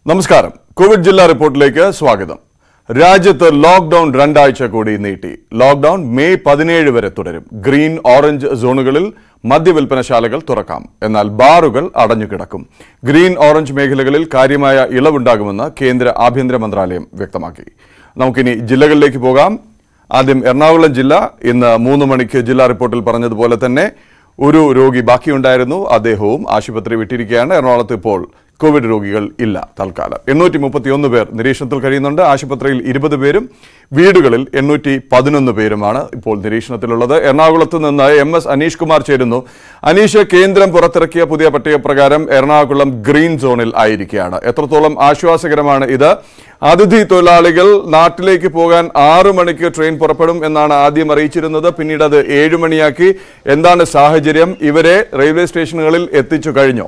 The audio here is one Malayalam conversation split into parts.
നമസ്കാരം കോവിഡ് ജില്ലാ റിപ്പോർട്ടിലേക്ക് സ്വാഗതം രാജ്യത്ത് ലോക്ഡൌൺ രണ്ടാഴ്ച കൂടി നീട്ടി ലോക്ഡൌൺ മെയ് പതിനേഴ് വരെ തുടരും ഗ്രീൻ ഓറഞ്ച് സോണുകളിൽ മദ്യവിൽപ്പനശാലകൾ തുറക്കാം എന്നാൽ ബാറുകൾ അടഞ്ഞുകിടക്കും ഗ്രീൻ ഓറഞ്ച് മേഖലകളിൽ കാര്യമായ ഇളവുണ്ടാകുമെന്ന് കേന്ദ്ര ആഭ്യന്തര മന്ത്രാലയം വ്യക്തമാക്കി നമുക്കിനി ജില്ലകളിലേക്ക് പോകാം ആദ്യം എറണാകുളം ജില്ല ഇന്ന് മൂന്ന് മണിക്ക് ജില്ലാ റിപ്പോർട്ടിൽ പറഞ്ഞതുപോലെ തന്നെ ഒരു രോഗി ബാക്കിയുണ്ടായിരുന്നു അദ്ദേഹവും ആശുപത്രി വിട്ടിരിക്കുകയാണ് എറണാകുളത്ത് ഇപ്പോൾ കോവിഡ് രോഗികൾ ഇല്ല തൽക്കാലം എണ്ണൂറ്റി മുപ്പത്തിയൊന്ന് പേർ നിരീക്ഷണത്തിൽ കഴിയുന്നുണ്ട് ആശുപത്രിയിൽ ഇരുപത് പേരും വീടുകളിൽ എണ്ണൂറ്റി പതിനൊന്ന് പേരുമാണ് ഇപ്പോൾ നിരീക്ഷണത്തിലുള്ളത് എറണാകുളത്ത് നിന്ന് എം എസ് അനീഷ് കുമാർ ചേരുന്നു അനീഷ് കേന്ദ്രം പുറത്തിറക്കിയ പുതിയ പട്ടികപ്രകാരം എറണാകുളം ഗ്രീൻ സോണിൽ ആയിരിക്കുകയാണ് എത്രത്തോളം ആശ്വാസകരമാണ് ഇത് അതിഥി തൊഴിലാളികൾ നാട്ടിലേക്ക് പോകാൻ ആറു മണിക്ക് ട്രെയിൻ പുറപ്പെടും എന്നാണ് ആദ്യം അറിയിച്ചിരുന്നത് പിന്നീട് അത് ഏഴു മണിയാക്കി എന്താണ് സാഹചര്യം ഇവരെ റെയിൽവേ സ്റ്റേഷനുകളിൽ എത്തിച്ചു കഴിഞ്ഞോ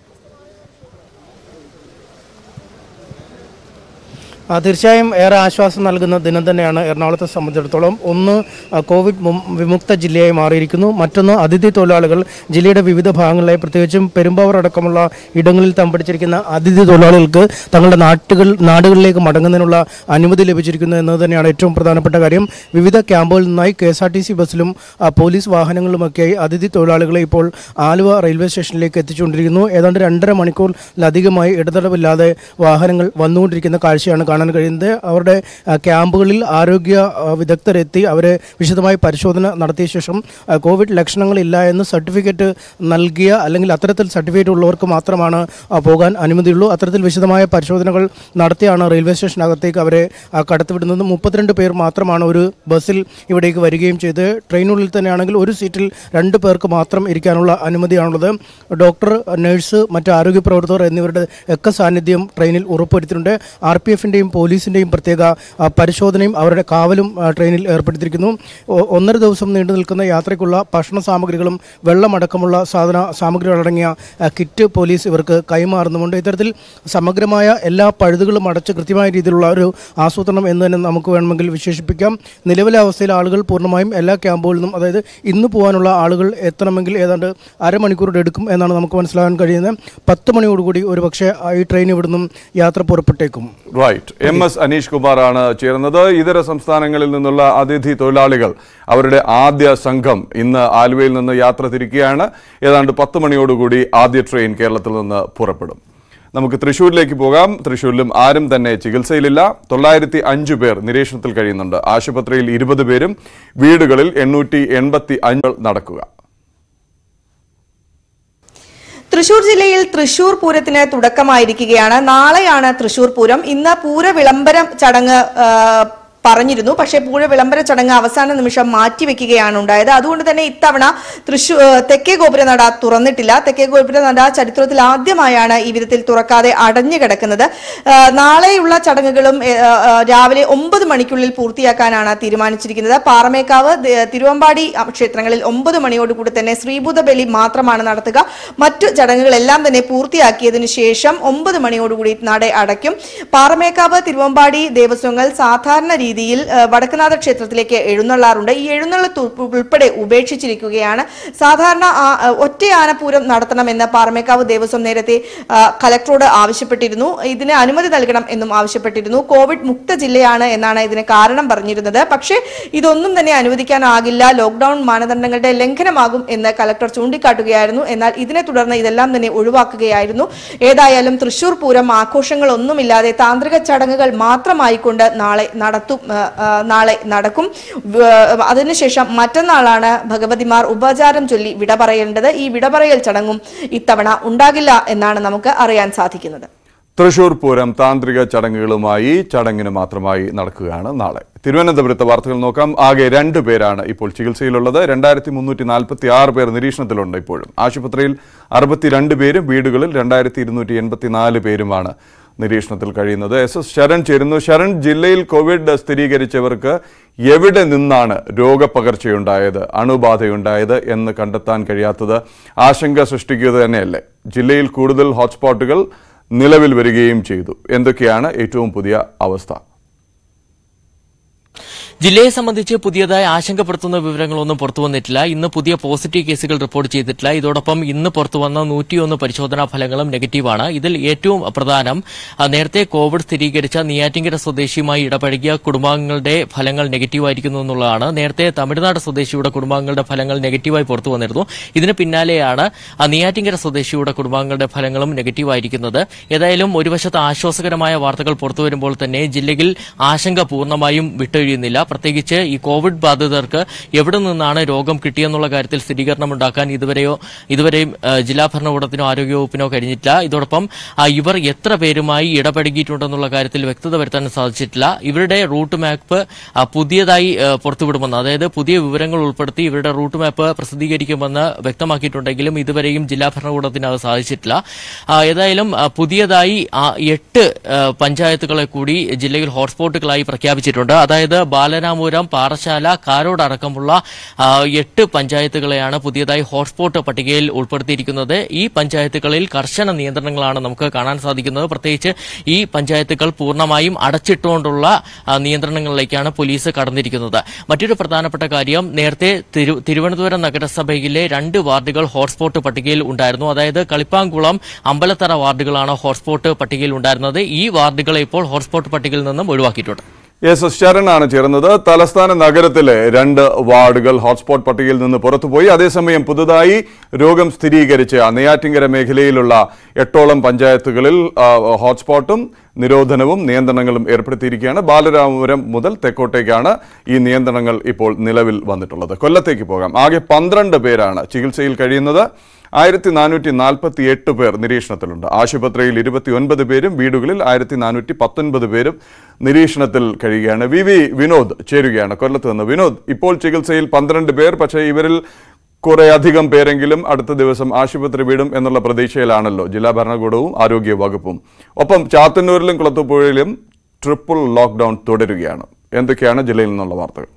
ആ, തീർച്ചയായും ഏറെ ആശ്വാസം നൽകുന്ന ദിനം തന്നെയാണ് എറണാകുളത്തെ സംബന്ധിച്ചിടത്തോളം ഒന്ന് ആ, കോവിഡ് മും- വിമുക്ത ജില്ലയായി മാറിയിരിക്കുന്നു മറ്റൊന്ന് അതിഥി തൊഴിലാളികൾ ജില്ലയുടെ വിവിധ ഭാഗങ്ങളിലായി പ്രത്യേകിച്ചും പെരുമ്പാവൂർ അടക്കമുള്ള ഇടങ്ങളിൽ തമ്പടിച്ചിരിക്കുന്ന അതിഥി തൊഴിലാളികൾക്ക് തങ്ങളുടെ നാട്ടുകൾ നാടുകളിലേക്ക് മടങ്ങുന്നതിനുള്ള അനുമതി ലഭിച്ചിരിക്കുന്നു എന്നത് തന്നെയാണ് ഏറ്റവും പ്രധാനപ്പെട്ട കാര്യം വിവിധ ക്യാമ്പുകളിൽ നിന്നായി K S R T C ബസ്സിലും ആ, പോലീസ് വാഹനങ്ങളുമൊക്കെയായി അതിഥി തൊഴിലാളികളെ ഇപ്പോൾ ആലുവ റെയിൽവേ സ്റ്റേഷനിലേക്ക് എത്തിച്ചുകൊണ്ടിരിക്കുന്നു ഏതാണ്ട് രണ്ടര മണിക്കൂറിലധികമായി ഇടതടവില്ലാതെ വാഹനങ്ങൾ വന്നുകൊണ്ടിരിക്കുന്ന കാഴ്ചയാണ് കാണാൻ കഴിയുന്നത് അവരുടെ ആ, ക്യാമ്പുകളിൽ ആരോഗ്യ ആ, വിദഗ്ധരെത്തി അവരെ വിശദമായി പരിശോധന നടത്തിയ ശേഷം ആ, കോവിഡ് ലക്ഷണങ്ങളില്ല എന്ന് സർട്ടിഫിക്കറ്റ് നൽകിയ അല്ലെങ്കിൽ അത്തരത്തിൽ സർട്ടിഫിക്കറ്റ് ഉള്ളവർക്ക് മാത്രമാണ് ആ, പോകാൻ അനുമതിയുള്ളൂ അത്തരത്തിൽ വിശദമായ പരിശോധനകൾ നടത്തിയാണ് റെയിൽവേ സ്റ്റേഷനകത്തേക്ക് അവരെ ആ, കടത്തിവിടുന്നത് മുപ്പത്തിരണ്ട് പേർ മാത്രമാണ് ഒരു ബസ്സിൽ ഇവിടേക്ക് വരികയും ചെയ്ത് ട്രെയിനുള്ളിൽ തന്നെയാണെങ്കിൽ ഒരു സീറ്റിൽ രണ്ട് പേർക്ക് മാത്രം ഇരിക്കാനുള്ള അനുമതിയാണുള്ളത് ഡോക്ടർ നഴ്സ് മറ്റ് ആരോഗ്യ പ്രവർത്തകർ എന്നിവരുടെ ഒക്കെ സാന്നിധ്യം ട്രെയിനിൽ ഉറപ്പുവരുത്തിയിട്ടുണ്ട് ആർ പി എഫിൻ്റെയും പോലീസിൻ്റെയും പ്രത്യേക ആ, പരിശോധനയും അവരുടെ കാവലും ആ, ട്രെയിനിൽ ഏർപ്പെടുത്തിയിരിക്കുന്നു ഒ- ഒന്നര ദിവസം നീണ്ടു നിൽക്കുന്ന യാത്രയ്ക്കുള്ള ഭക്ഷണ സാമഗ്രികളും വെള്ളമടക്കമുള്ള സാധന സാമഗ്രികളടങ്ങിയ ആ, കിറ്റ് പോലീസ് ഇവർക്ക് കൈമാറുന്നുമുണ്ട് ഇത്തരത്തിൽ സമഗ്രമായ എല്ലാ പഴുതുകളും അടച്ച് കൃത്യമായ രീതിയിലുള്ള ഒരു ആസൂത്രണം എന്ന് തന്നെ നമുക്ക് വേണമെങ്കിൽ വിശേഷിപ്പിക്കാം നിലവിലെ അവസ്ഥയിൽ ആളുകൾ പൂർണ്ണമായും എല്ലാ ക്യാമ്പുകളിൽ നിന്നും അതായത് ഇന്ന് പോകാനുള്ള ആളുകൾ എത്തണമെങ്കിൽ ഏതാണ്ട് അരമണിക്കൂർ എടുക്കും എന്നാണ് നമുക്ക് മനസ്സിലാക്കാൻ കഴിയുന്നത് പത്ത് മണിയോടുകൂടി ഒരു പക്ഷേ ഈ ട്രെയിൻ ഇവിടുന്നും യാത്ര പുറപ്പെട്ടേക്കും റൈറ്റ് എം എസ് അനീഷ് കുമാറാണ് ചേർന്നത് ഇതര സംസ്ഥാനങ്ങളിൽ നിന്നുള്ള അതിഥി തൊഴിലാളികൾ അവരുടെ ആദ്യ സംഘം ഇന്ന് ആലുവയിൽ നിന്ന് യാത്ര തിരിക്കുകയാണ് ഏതാണ്ട് പത്ത് മണിയോടുകൂടി ആദ്യ ട്രെയിൻ കേരളത്തിൽ നിന്ന് പുറപ്പെടും നമുക്ക് തൃശ്ശൂരിലേക്ക് പോകാം തൃശ്ശൂരിലും ആരും തന്നെ ചികിത്സയിലില്ല തൊള്ളായിരത്തി അഞ്ചു പേർ നിരീക്ഷണത്തിൽ കഴിയുന്നുണ്ട് ആശുപത്രിയിൽ ഇരുപത് പേരും വീടുകളിൽ എണ്ണൂറ്റി എൺപത്തി അഞ്ച് നടക്കുക തൃശൂർ ജില്ലയിൽ തൃശൂർ പൂരത്തിന് തുടക്കമായിരിക്കുകയാണ് നാളെയാണ് തൃശൂർ പൂരം ഇന്ന് പൂര വിളംബരം ചടങ്ങ് ആ, പറഞ്ഞിരുന്നു പക്ഷേ പൂര വിളംബര ചടങ്ങ് അവസാന നിമിഷം മാറ്റിവെക്കുകയാണ് ഉണ്ടായത് അതുകൊണ്ട് തന്നെ ഇത്തവണ തൃശൂർ തെക്കേ ഗോപുരനട തുറന്നിട്ടില്ല തെക്കേ ഗോപുരനട ചരിത്രത്തിൽ ആദ്യമായാണ് ഈ വിധത്തിൽ തുറക്കാതെ അടഞ്ഞു കിടക്കുന്നത് ആ, നാളെയുള്ള ചടങ്ങുകളും ഏ, ആ, രാവിലെ ഒമ്പത് മണിക്കുള്ളിൽ പൂർത്തിയാക്കാനാണ് തീരുമാനിച്ചിരിക്കുന്നത് പാറമേക്കാവ് ദേ- തിരുവമ്പാടി ക്ഷേത്രങ്ങളിൽ ഒമ്പത് മണിയോടുകൂടി തന്നെ ശ്രീഭൂത ബലി മാത്രമാണ് നടത്തുക മറ്റു ചടങ്ങുകളെല്ലാം തന്നെ പൂർത്തിയാക്കിയതിനു ശേഷം ഒമ്പത് മണിയോടുകൂടി നട അടയ്ക്കും പാറമേക്കാവ് തിരുവമ്പാടി ദേവസ്വങ്ങൾ സാധാരണ രീതിയിൽ ആ, വടക്കുനാഥ ക്ഷേത്രത്തിലേക്ക് എഴുന്നള്ളാറുണ്ട് ഈ എഴുന്നള്ളത്ത് ഉൾപ്പെ- ഉൾപ്പെടെ ഉപേക്ഷിച്ചിരിക്കുകയാണ് സാധാരണ ആ- ആ, ഒറ്റയാനപൂരം നടത്തണമെന്ന് പാറമേക്കാവ് ദേവസ്വം നേരത്തെ ആ, കലക്ടറോട് ആവശ്യപ്പെട്ടിരുന്നു ഇതിന് അനുമതി നൽകണം എന്നും ആവശ്യപ്പെട്ടിരുന്നു കോവിഡ് മുക്ത ജില്ലയാണ് എന്നാണ് ഇതിന് കാരണം പറഞ്ഞിരുന്നത് പക്ഷേ ഇതൊന്നും തന്നെ അനുവദിക്കാനാകില്ല ലോക്ക്ഡൌൺ മാനദണ്ഡങ്ങളുടെ ലംഘനമാകും എന്ന് കലക്ടർ ചൂണ്ടിക്കാട്ടുകയായിരുന്നു എന്നാൽ ഇതിനെ തുടർന്ന് ഇതെല്ലാം തന്നെ ഒഴിവാക്കുകയായിരുന്നു ഏതായാലും തൃശൂർ പൂരം ആഘോഷങ്ങളൊന്നുമില്ലാതെ താന്ത്രിക ചടങ്ങുകൾ മാത്രമായിക്കൊണ്ട് നാളെ നടത്തും ആ, ആ, നാളെ നടക്കും വ- അതിനുശേഷം മറ്റന്നാളാണ് ഭഗവതിമാർ ഉപചാരം ചൊല്ലി വിട പറയേണ്ടത് ഈ വിട പറയൽ ചടങ്ങും ഇത്തവണ ഉണ്ടാകില്ല എന്നാണ് നമുക്ക് അറിയാൻ സാധിക്കുന്നത് തൃശൂർ പൂരം താന്ത്രിക ചടങ്ങുകളുമായി ചടങ്ങിന് മാത്രമായി നടക്കുകയാണ് നാളെ തിരുവനന്തപുരത്തെ വാർത്തകൾ നോക്കാം ആകെ രണ്ടു പേരാണ് ഇപ്പോൾ ചികിത്സയിലുള്ളത് രണ്ടായിരത്തി മുന്നൂറ്റി നാൽപ്പത്തി ആറ് പേർ നിരീക്ഷണത്തിലുണ്ട് ഇപ്പോഴും ആശുപത്രിയിൽ അറുപത്തിരണ്ട് പേരും വീടുകളിൽ രണ്ടായിരത്തി ഇരുന്നൂറ്റി എൺപത്തിനാല് പേരുമാണ് നിരീക്ഷണത്തിൽ കഴിയുന്നത് എസ് എസ് ശരൺ ചേരുന്നു ശരൺ ജില്ലയിൽ കോവിഡ് സ്ഥിരീകരിച്ചവർക്ക് എവിടെ നിന്നാണ് രോഗപകർച്ചയുണ്ടായത് അണുബാധയുണ്ടായത് എന്ന് കണ്ടെത്താൻ കഴിയാത്തത് ആശങ്ക സൃഷ്ടിക്കുക തന്നെയല്ലേ ജില്ലയിൽ കൂടുതൽ ഹോട്ട്സ്പോട്ടുകൾ നിലവിൽ വരികയും ചെയ്തു എന്തൊക്കെയാണ് ഏറ്റവും പുതിയ അവസ്ഥ ജില്ലയെ സംബന്ധിച്ച് പുതിയതായി ആശങ്കപ്പെടുത്തുന്ന വിവരങ്ങളൊന്നും പുറത്തു വന്നിട്ടില്ല ഇന്ന് പുതിയ പോസിറ്റീവ് കേസുകൾ റിപ്പോർട്ട് ചെയ്തിട്ടില്ല ഇതോടൊപ്പം ഇന്ന് പുറത്തു വന്ന നൂറ്റിയൊന്ന് പരിശോധനാ ഫലങ്ങളും നെഗറ്റീവാണ് ഇതിൽ ഏറ്റവും പ്രധാനം ആ, നേരത്തെ കോവിഡ് സ്ഥിരീകരിച്ച നെയ്യാറ്റിങ്കര സ്വദേശിയുമായി ഇടപഴകിയ കുടുംബാംഗങ്ങളുടെ ഫലങ്ങൾ നെഗറ്റീവായിരിക്കുന്നു എന്നുള്ളതാണ് നേരത്തെ തമിഴ്നാട് സ്വദേശിയുടെ കുടുംബാംഗങ്ങളുടെ ഫലങ്ങൾ നെഗറ്റീവായി പുറത്തു വന്നിരുന്നു ഇതിന് പിന്നാലെയാണ് ആ, നെയ്യാറ്റിങ്കര സ്വദേശിയുടെ കുടുംബാംഗങ്ങളുടെ ഫലങ്ങളും നെഗറ്റീവായിരിക്കുന്നത് ഏതായാലും ഒരു വശത്ത് ആശ്വാസകരമായ വാർത്തകൾ പുറത്തുവരുമ്പോൾ തന്നെ ജില്ലയിൽ ആശങ്ക പൂർണ്ണമായും വിട്ടൊഴിയുന്നില്ല പ്രത്യേകിച്ച് ഈ കോവിഡ് ബാധിതർക്ക് എവിടെ നിന്നാണ് രോഗം കിട്ടിയെന്നുള്ള കാര്യത്തിൽ സ്ഥിരീകരണം ഉണ്ടാക്കാൻ ഇതുവരെയോ ഇതുവരെയും ആ, ജില്ലാ ഭരണകൂടത്തിനോ ആരോഗ്യവകുപ്പിനോ കഴിഞ്ഞിട്ടില്ല ഇതോടൊപ്പം ആ, ഇവർ എത്ര പേരുമായി ഇടപഴകിയിട്ടുണ്ടെന്നുള്ള കാര്യത്തിൽ വ്യക്തത വരുത്താൻ സാധിച്ചിട്ടില്ല ഇവരുടെ റൂട്ട് മാപ്പ് ആ, പുതിയതായി ആ, പുറത്തുവിടുമെന്ന് അതായത് പുതിയ വിവരങ്ങൾ ഉൾപ്പെടുത്തി ഇവരുടെ റൂട്ട് മാപ്പ് പ്രസിദ്ധീകരിക്കുമെന്ന് വ്യക്തമാക്കിയിട്ടുണ്ടെങ്കിലും ഇതുവരെയും ജില്ലാ ഭരണകൂടത്തിന് അത് സാധിച്ചിട്ടില്ല ആ, ഏതായാലും ആ, പുതിയതായി ആ, എട്ട് ആ, പഞ്ചായത്തുകളെ കൂടി ജില്ലയിൽ ഹോട്ട്സ്പോട്ടുകളായി പ്രഖ്യാപിച്ചിട്ടുണ്ട് അതായത് ബാലരാമപുരം പാറശാല കാരോട് അടക്കമുള്ള ആ, എട്ട് പഞ്ചായത്തുകളെയാണ് പുതിയതായി ഹോട്ട്സ്പോട്ട് പട്ടികയിൽ ഉൾപ്പെടുത്തിയിരിക്കുന്നത് ഈ പഞ്ചായത്തുകളിൽ കർശന നിയന്ത്രണങ്ങളാണ് നമുക്ക് കാണാൻ സാധിക്കുന്നത് പ്രത്യേകിച്ച് ഈ പഞ്ചായത്തുകൾ പൂർണ്ണമായും അടച്ചിട്ടുകൊണ്ടുള്ള ആ, നിയന്ത്രണങ്ങളിലേക്കാണ് പോലീസ് കടന്നിരിക്കുന്നത് മറ്റൊരു പ്രധാനപ്പെട്ട കാര്യം നേരത്തെ തിരു- തിരുവനന്തപുരം നഗരസഭയിലെ രണ്ട് വാർഡുകൾ ഹോട്ട്സ്പോട്ട് പട്ടികയിൽ ഉണ്ടായിരുന്നു അതായത് കളിപ്പാങ്കുളം അമ്പലത്തറ വാർഡുകളാണ് ഹോട്ട്സ്പോട്ട് പട്ടികയിൽ ഉണ്ടായിരുന്നത് ഈ വാർഡുകളെ ഇപ്പോൾ ഹോട്ട്സ്പോട്ട് പട്ടികയിൽ നിന്നും ഒഴിവാക്കിയിട്ടുണ്ട് എസ് ശരണാണ് ചേർന്നത് തലസ്ഥാന നഗരത്തിലെ രണ്ട് വാർഡുകൾ ഹോട്ട്സ്പോട്ട് പട്ടികയിൽ നിന്ന് പുറത്തുപോയി അതേസമയം പുതുതായി രോഗം സ്ഥിരീകരിച്ച നെയ്യാറ്റിങ്കര മേഖലയിലുള്ള എട്ടോളം പഞ്ചായത്തുകളിൽ ആ, ഹോട്ട്സ്പോട്ടും നിരോധനവും നിയന്ത്രണങ്ങളും ഏർപ്പെടുത്തിയിരിക്കുകയാണ് ബാലരാമപുരം മുതൽ തെക്കോട്ടേക്കാണ് ഈ നിയന്ത്രണങ്ങൾ ഇപ്പോൾ നിലവിൽ വന്നിട്ടുള്ളത് കൊല്ലത്തേക്ക് പോകാം ആകെ പന്ത്രണ്ട് പേരാണ് ചികിത്സയിൽ കഴിയുന്നത് ആയിരത്തി നാനൂറ്റി നാൽപ്പത്തി എട്ട് പേർ നിരീക്ഷണത്തിലുണ്ട് ആശുപത്രിയിൽ ഇരുപത്തിയൊൻപത് പേരും വീടുകളിൽ ആയിരത്തി നാനൂറ്റി പത്തൊൻപത് പേരും നിരീക്ഷണത്തിൽ കഴിയുകയാണ് വി വി വിനോദ് ചേരുകയാണ് കൊല്ലത്ത് നിന്ന് വിനോദ് ഇപ്പോൾ ചികിത്സയിൽ പന്ത്രണ്ട് പേർ പക്ഷേ ഇവരിൽ കുറെ അധികം പേരെങ്കിലും അടുത്ത ദിവസം ആശുപത്രി വിടും എന്നുള്ള പ്രതീക്ഷയിലാണല്ലോ ജില്ലാ ഭരണകൂടവും ആരോഗ്യ വകുപ്പും ഒപ്പം ചാത്തന്നൂരിലും കുളത്തൂപ്പുഴയിലും ട്രിപ്പിൾ ലോക്ക്ഡൌൺ തുടരുകയാണ് എന്തൊക്കെയാണ് ജില്ലയിൽ നിന്നുള്ള വാർത്തകൾ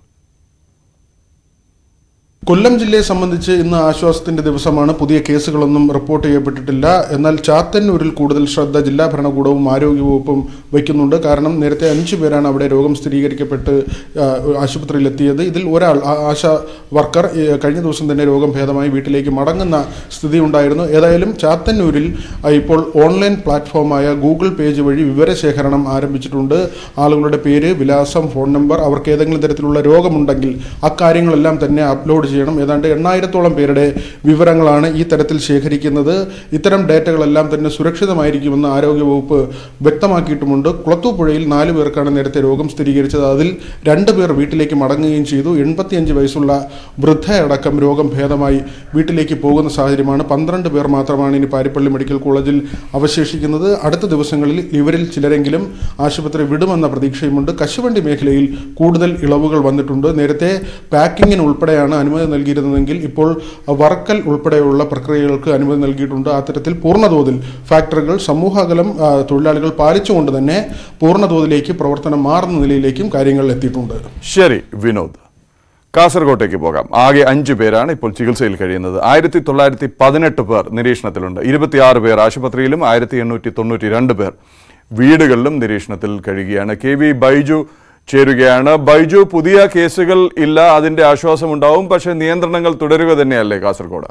കൊല്ലം ജില്ലയെ സംബന്ധിച്ച് ഇന്ന് ആശ്വാസത്തിന്റെ ദിവസമാണ് പുതിയ കേസുകളൊന്നും റിപ്പോർട്ട് ചെയ്യപ്പെട്ടിട്ടില്ല എന്നാൽ ചാത്തന്നൂരിൽ കൂടുതൽ ശ്രദ്ധ ജില്ലാ ഭരണകൂടവും ആരോഗ്യവകുപ്പും വയ്ക്കുന്നുണ്ട് കാരണം നേരത്തെ അഞ്ചു പേരാണ് അവിടെ രോഗം സ്ഥിരീകരിക്കപ്പെട്ട് ആ, ആശുപത്രിയിലെത്തിയത് ഇതിൽ ഒരാൾ ആ ആശാ വർക്കർ ഏ, കഴിഞ്ഞ ദിവസം തന്നെ രോഗം ഭേദമായി വീട്ടിലേക്ക് മടങ്ങുന്ന സ്ഥിതി ഉണ്ടായിരുന്നു ഏതായാലും ചാത്തന്നൂരിൽ ആ, ഇപ്പോൾ ഓൺലൈൻ പ്ലാറ്റ്ഫോമായ ഗൂഗിൾ പേജ് വഴി വിവരശേഖരണം ആരംഭിച്ചിട്ടുണ്ട് ആളുകളുടെ പേര് വിലാസം ഫോൺ നമ്പർ അവർക്ക് ഏതെങ്കിലും തരത്തിലുള്ള രോഗമുണ്ടെങ്കിൽ അക്കാര്യങ്ങളെല്ലാം തന്നെ അപ്ലോഡ് ചെയ്യണം ഏതാണ്ട് എണ്ണായിരത്തോളം പേരുടെ വിവരങ്ങളാണ് ഈ തരത്തിൽ ശേഖരിക്കുന്നത് ഇത്തരം ഡേറ്റകളെല്ലാം തന്നെ സുരക്ഷിതമായിരിക്കുമെന്ന് ആരോഗ്യവകുപ്പ് വ്യക്തമാക്കിയിട്ടുമുണ്ട് കുളത്തൂപ്പുഴയിൽ നാല് പേർക്കാണ് നേരത്തെ രോഗം സ്ഥിരീകരിച്ചത് അതിൽ രണ്ട് പേർ വീട്ടിലേക്ക് മടങ്ങുകയും ചെയ്തു എൺപത്തിയഞ്ച് വയസ്സുള്ള വൃദ്ധയടക്കം രോഗം ഭേദമായി വീട്ടിലേക്ക് പോകുന്ന സാഹചര്യമാണ് പന്ത്രണ്ട് പേർ മാത്രമാണ് ഇനി പാരിപ്പള്ളി മെഡിക്കൽ കോളേജിൽ അവശേഷിക്കുന്നത് അടുത്ത ദിവസങ്ങളിൽ ഇവരിൽ ചിലരെങ്കിലും ആശുപത്രി വിടുമെന്ന പ്രതീക്ഷയുമുണ്ട് കശുവണ്ടി മേഖലയിൽ കൂടുതൽ ഇളവുകൾ വന്നിട്ടുണ്ട് നേരത്തെ പാക്കിങ്ങിന് ഉൾപ്പെടെയാണ് അനുമതി നൽകിയിരുന്നതെങ്കിൽ ഇപ്പോൾ വർക്കൽ ഉൾപ്പെടെയുള്ള പ്രക്രിയകൾക്ക് അനുമതി നൽകിയിട്ടുണ്ട് അത്തരത്തിൽ പൂർണ്ണതോതിൽ ഫാക്ടറികൾ സമൂഹകലം ആ, തൊഴിലാളികൾ പാലിച്ചുകൊണ്ട് തന്നെ പൂർണ്ണതോതിലേക്ക് പ്രവർത്തനം മാറുന്ന നിലയിലേക്കും കാര്യങ്ങൾ എത്തിയിട്ടുണ്ട് ശരി വിനോദ് കാസർഗോട്ടേക്ക് പോകാം ആകെ അഞ്ചു പേരാണ് ഇപ്പോൾ ചികിത്സയിൽ കഴിയുന്നത് ആയിരത്തി തൊള്ളായിരത്തി പതിനെട്ട് പേർ നിരീക്ഷണത്തിലുണ്ട് ഇരുപത്തിയാറ് പേർ ആശുപത്രിയിലും ആയിരത്തി എണ്ണൂറ്റി തൊണ്ണൂറ്റി രണ്ട് പേർ വീടുകളിലും നിരീക്ഷണത്തിൽ കഴിയുകയാണ് കെ വി ബൈജു ചേരുകയാണ് ബൈജു പുതിയ കേസുകൾ ഇല്ല അതിന്റെ ആശ്വാസമുണ്ടാവും പക്ഷേ നിയന്ത്രണങ്ങൾ തുടരുക തന്നെയല്ലേ കാസർഗോഡ്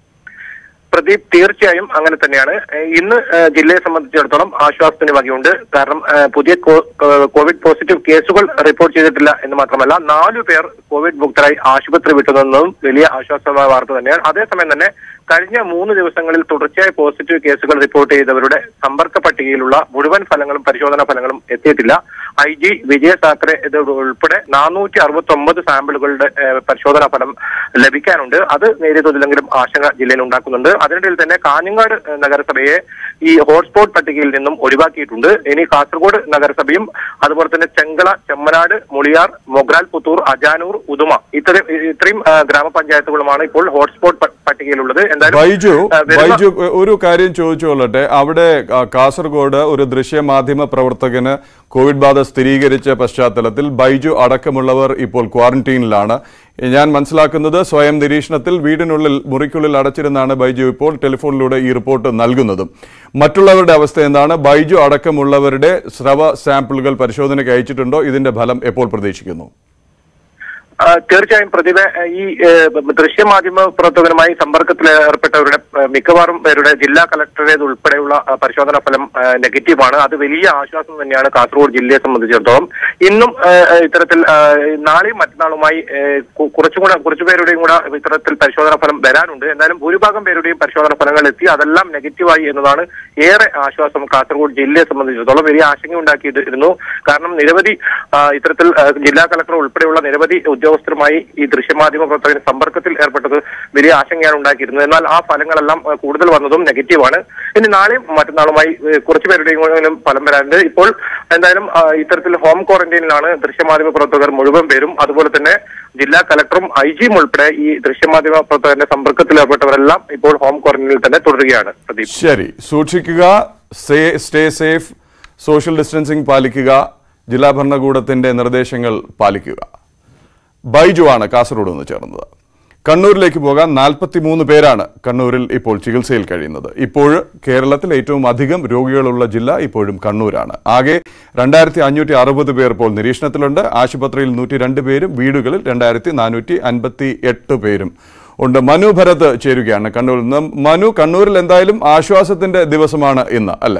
പ്രദീപ് തീർച്ചയായും അങ്ങനെ തന്നെയാണ് ഏഹ് ഇന്ന് ഏഹ് ജില്ലയെ സംബന്ധിച്ചിടത്തോളം ആശ്വാസത്തിന് വകയുണ്ട് കാരണം ഏഹ് പുതിയ കോ- കോ- കോവിഡ് പോസിറ്റീവ് കേസുകൾ റിപ്പോർട്ട് ചെയ്തിട്ടില്ല എന്ന് മാത്രമല്ല നാലു പേർ കോവിഡ് മുക്തരായി ആശുപത്രി വിട്ടുനിന്നതും വലിയ ആശ്വാസമായ വാർത്ത തന്നെയാണ് അതേസമയം തന്നെ കഴിഞ്ഞ മൂന്ന് ദിവസങ്ങളിൽ തുടർച്ചയായ പോസിറ്റീവ് കേസുകൾ റിപ്പോർട്ട് ചെയ്തവരുടെ സമ്പർക്ക പട്ടികയിലുള്ള മുഴുവൻ ഫലങ്ങളും പരിശോധനാ ഫലങ്ങളും എത്തിയിട്ടില്ല ഐ ജി വിജയ സാക്കറെ ഇത് ഉൾപ്പെടെ നാനൂറ്റി അറുപത്തി ഒമ്പത് സാമ്പിളുകളുടെ ഏഹ്, പരിശോധനാ ഫലം ലഭിക്കാനുണ്ട് അത് നേരിയ തോതിലെങ്കിലും ആശങ്ക ജില്ലയിൽ ഉണ്ടാക്കുന്നുണ്ട് അതിനിടയിൽ തന്നെ കാഞ്ഞങ്ങാട് ഏഹ്, നഗരസഭയെ ഈ ഹോട്ട്സ്പോട്ട് പട്ടികയിൽ നിന്നും ഒഴിവാക്കിയിട്ടുണ്ട് ഇനി കാസർഗോഡ് നഗരസഭയും അതുപോലെ തന്നെ ചെങ്കള ചെമ്മനാട് മുളിയാർ മൊഗ്രാൽ പുത്തൂർ അജാനൂർ ഉദുമ ഇത്തരം ഇത്രയും ഏഹ്, ഗ്രാമപഞ്ചായത്തുകളുമാണ് ഇപ്പോൾ ഹോട്ട്സ്പോട്ട് പ- പട്ടികയിലുള്ളത് എന്തായാലും ബൈജു ഏഹ്, വരുന്ന- ബൈജു ഒരു കാര്യം ചോദിച്ചുകൊള്ളട്ടെ അവിടെ ആ, കാസർഗോഡ് ഒരു ദൃശ്യമാധ്യമ പ്രവർത്തകന് കോവിഡ് ബാധ സ്ഥിരീകരിച്ച പശ്ചാത്തലത്തിൽ ബൈജു അടക്കമുള്ളവർ ഇപ്പോൾ ക്വാറന്റീനിലാണ് ഞാൻ മനസ്സിലാക്കുന്നത് സ്വയം നിരീക്ഷണത്തിൽ വീടിനുള്ളിൽ മുറിക്കുള്ളിൽ അടച്ചിരുന്നാണ് ബൈജു ഇപ്പോൾ ടെലിഫോണിലൂടെ ഈ റിപ്പോർട്ട് നൽകുന്നതും മറ്റുള്ളവരുടെ അവസ്ഥ എന്താണ് ബൈജു അടക്കമുള്ളവരുടെ സ്രവ സാമ്പിളുകൾ പരിശോധനയ്ക്ക് അയച്ചിട്ടുണ്ടോ ഇതിന്റെ ഫലം എപ്പോൾ പ്രതീക്ഷിക്കുന്നു ആ, തീർച്ചയായും പ്രതിഭ ഈ ഏഹ്, ദൃശ്യമാധ്യമ പ്രവർത്തകരുമായി സമ്പർക്കത്തിൽ ഏർപ്പെട്ടവരുടെ ഏഹ്, മിക്കവാറും പേരുടെ ജില്ലാ കളക്ടറേത് ഉൾപ്പെടെയുള്ള ആ, പരിശോധനാ ഫലം ഏഹ്, നെഗറ്റീവാണ് അത് വലിയ ആശ്വാസം തന്നെയാണ് കാസർഗോഡ് ജില്ലയെ സംബന്ധിച്ചിടത്തോളം ഇന്നും ഏഹ്, ഇത്തരത്തിൽ ഏഹ്, നാളെയും മറ്റന്നാളുമായി ഏഹ്, കു- കുറച്ചും കൂടെ കുറച്ചു പേരുടെയും കൂടെ ഇത്തരത്തിൽ പരിശോധനാ ഫലം വരാനുണ്ട് എന്നാലും ഭൂരിഭാഗം പേരുടെയും പരിശോധനാ ഫലങ്ങൾ എത്തി അതെല്ലാം നെഗറ്റീവായി എന്നതാണ് ഏറെ ആശ്വാസം കാസർഗോഡ് ജില്ലയെ സംബന്ധിച്ചിടത്തോളം വലിയ ആശങ്ക ഉണ്ടാക്കിയിരുന്നു കാരണം നിരവധി ആ, ഇത്തരത്തിൽ ആ, ജില്ലാ കളക്ടർ ഉൾപ്പെടെയുള്ള നിരവധി ഉദ്യോഗസ്ഥരുമായി ഈ ദൃശ്യമാധ്യമ പ്രവർത്തകർ സമ്പർക്കത്തിൽ ഏർപ്പെട്ടത് വലിയ ആശങ്കയാണ് ഉണ്ടാക്കിയിരുന്നത് എന്നാൽ ആ ഫലങ്ങളെല്ലാം ആ, കൂടുതൽ വന്നതും നെഗറ്റീവാണ് ഇനി നാളെയും മറ്റന്നാളുമായി ഏ, കുറച്ചു പേരുടെയും കൂടെ ഫലം വരാനുണ്ട് ഇപ്പോൾ എന്തായാലും ആ, ഇത്തരത്തിൽ ഹോം ക്വാറന്റൈനിലാണ് ദൃശ്യമാധ്യമ പ്രവർത്തകർ മുഴുവൻ പേരും അതുപോലെ തന്നെ ജില്ലാ കളക്ടറും ഐ ജിയും ഉൾപ്പെടെ ഈ ദൃശ്യമാധ്യമ പ്രവർത്തകരുടെ സമ്പർക്കത്തിൽ ഏർപ്പെട്ടവരെല്ലാം ഇപ്പോൾ ഹോം ക്വാറന്റൈനിൽ തന്നെ തുടരുകയാണ് പ്രദീപ് ശരി സൂക്ഷിക്കുക സ്റ്റേ സേഫ് സോഷ്യൽ ഡിസ്റ്റൻസിംഗ് പാലിക്കുക ജില്ലാ ഭരണകൂടത്തിന്റെ നിർദ്ദേശങ്ങൾ പാലിക്കുക ബൈജു ആണ് കാസർഗോഡ് നിന്ന് ചേർന്നത് കണ്ണൂരിലേക്ക് പോകാൻ നാൽപ്പത്തിമൂന്ന് പേരാണ് കണ്ണൂരിൽ ഇപ്പോൾ ചികിത്സയിൽ കഴിയുന്നത് ഇപ്പോൾ കേരളത്തിൽ ഏറ്റവും അധികം രോഗികളുള്ള ജില്ല ഇപ്പോഴും കണ്ണൂരാണ് ആകെ രണ്ടായിരത്തി അഞ്ഞൂറ്റി അറുപത് പേർ ഇപ്പോൾ നിരീക്ഷണത്തിലുണ്ട് ആശുപത്രിയിൽ നൂറ്റി രണ്ട് പേരും വീടുകളിൽ രണ്ടായിരത്തി നാനൂറ്റി അൻപത്തി എട്ട് പേരും ഉണ്ട് മനു ഭരത് ചേരുകയാണ് കണ്ണൂരിൽ നിന്ന് മനു കണ്ണൂരിൽ എന്തായാലും ആശ്വാസത്തിന്റെ ദിവസമാണ് ഇന്ന് അല്ലേ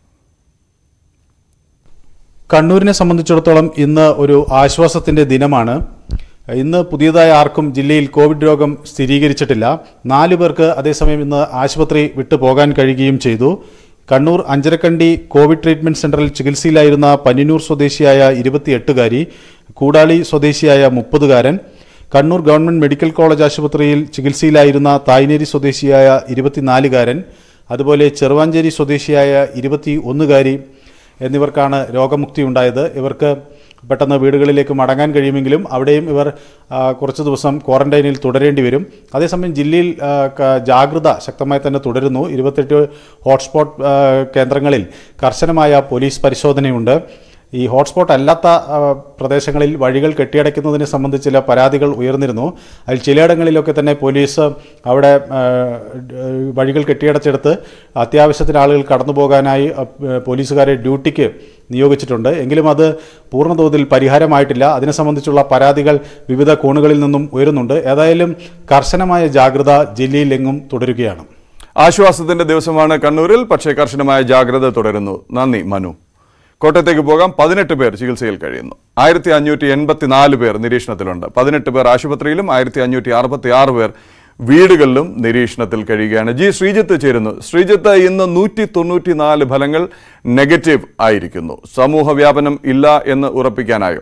കണ്ണൂരിനെ സംബന്ധിച്ചിടത്തോളം ഇന്ന് ഒരു ആശ്വാസത്തിന്റെ ദിനമാണ് ഇന്ന് പുതിയതായി ആർക്കും ജില്ലയിൽ കോവിഡ് രോഗം സ്ഥിരീകരിച്ചിട്ടില്ല നാലു പേർക്ക് അതേസമയം ഇന്ന് ആശുപത്രി വിട്ടു പോകാൻ കഴിയുകയും ചെയ്തു കണ്ണൂർ അഞ്ചരക്കണ്ടി കോവിഡ് ട്രീറ്റ്മെന്റ് സെന്ററിൽ ചികിത്സയിലായിരുന്ന പന്നിനൂർ സ്വദേശിയായ ഇരുപത്തിയെട്ടുകാരി കൂടാളി സ്വദേശിയായ മുപ്പതുകാരൻ കണ്ണൂർ ഗവൺമെന്റ് മെഡിക്കൽ കോളേജ് ആശുപത്രിയിൽ ചികിത്സയിലായിരുന്ന തായ്നേരി സ്വദേശിയായ ഇരുപത്തിനാലുകാരൻ അതുപോലെ ചെറുവാഞ്ചേരി സ്വദേശിയായ ഇരുപത്തി ഒന്നുകാരി എന്നിവർക്കാണ് രോഗമുക്തി ഉണ്ടായത് ഇവർക്ക് പെട്ടെന്ന് വീടുകളിലേക്ക് മടങ്ങാൻ കഴിയുമെങ്കിലും അവിടെയും ഇവർ ആ, കുറച്ച് ദിവസം ക്വാറന്റൈനിൽ തുടരേണ്ടി വരും അതേസമയം ജില്ലയിൽ ആ, ക- ജാഗ്രത ശക്തമായി തന്നെ തുടരുന്നു ഇരുപത്തെട്ട് ഹോട്ട്സ്പോട്ട് ആ, കേന്ദ്രങ്ങളിൽ കർശനമായ പോലീസ് പരിശോധനയുണ്ട് ഈ ഹോട്ട്സ്പോട്ട് അല്ലാത്ത ആ, പ്രദേശങ്ങളിൽ വഴികൾ കെട്ടിയടയ്ക്കുന്നതിനെ സംബന്ധിച്ച് ചില പരാതികൾ ഉയർന്നിരുന്നു അതിൽ ചിലയിടങ്ങളിലൊക്കെ തന്നെ പോലീസ് അവിടെ ആ, ഡ്- വഴികൾ കെട്ടിയടച്ചെടുത്ത് അത്യാവശ്യത്തിന് ആളുകൾ കടന്നു പോകാനായി ആ, പോലീസുകാരെ ഡ്യൂട്ടിക്ക് നിയോഗിച്ചിട്ടുണ്ട് എങ്കിലും അത് പൂർണ്ണതോതിൽ പരിഹാരമായിട്ടില്ല അതിനെ സംബന്ധിച്ചുള്ള പരാതികൾ വിവിധ കോണുകളിൽ നിന്നും ഉയരുന്നുണ്ട് ഏതായാലും കർശനമായ ജാഗ്രത ജില്ലയിലെങ്ങും തുടരുകയാണ് ആശ്വാസത്തിന്റെ ദിവസമാണ് കണ്ണൂരിൽ പക്ഷേ കർശനമായ ജാഗ്രത തുടരുന്നു നന്ദി മനു കോട്ടയത്തേക്ക് പോകാം പതിനെട്ട് പേർ ചികിത്സയിൽ കഴിയുന്നു ആയിരത്തി അഞ്ഞൂറ്റി എൺപത്തിനാല് പേർ നിരീക്ഷണത്തിലുണ്ട് പതിനെട്ട് പേർ ആശുപത്രിയിലും ആയിരത്തി അഞ്ഞൂറ്റി അറുപത്തി ആറ് പേർ വീടുകളിലും നിരീക്ഷണത്തിൽ കഴിയുകയാണ് ജി ശ്രീജിത്ത് ചേരുന്നു ശ്രീജിത്ത് ഇന്ന് നൂറ്റി തൊണ്ണൂറ്റിനാല് ഫലങ്ങൾ നെഗറ്റീവ് ആയിരിക്കുന്നു സമൂഹ വ്യാപനം ഇല്ല എന്ന് ഉറപ്പിക്കാനായോ